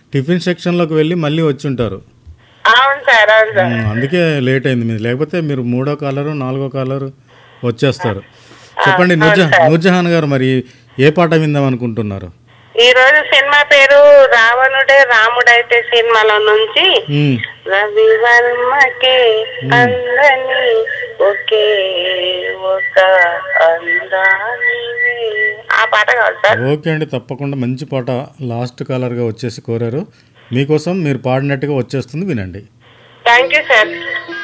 tiffin సెక్షన్లోకి వెళ్ళి మళ్ళీ వచ్చి ఉంటారు అవును సార్ అవును సార్ ఉమ్, అందుకే లేట్ అయింది మీది లేకపోతే మీరు మూడో కాలరు నాలుగో కాలరు వచ్చేస్తారు చెప్పండి నూర్జహా నూర్జహాన్ గారు మరి ఏ పాట విందాం అనుకుంటున్నారు ఈ రోజు సినిమా పేరు రావణుడే రాముడైతే సినిమాలో నుంచి ఉమ్, రవివర్మకే అందని ఒకే ఒక అందానివే ఆ పాట కావాలి సార్ ఓకే అండి తప్పకుండా మంచి పాట లాస్ట్ కాలర్గా వచ్చేసి కోరారు మీకోసం మీరు పాడినట్టుగా వచ్చేస్తుంది వినండి థ్యాంక్ యూ సార్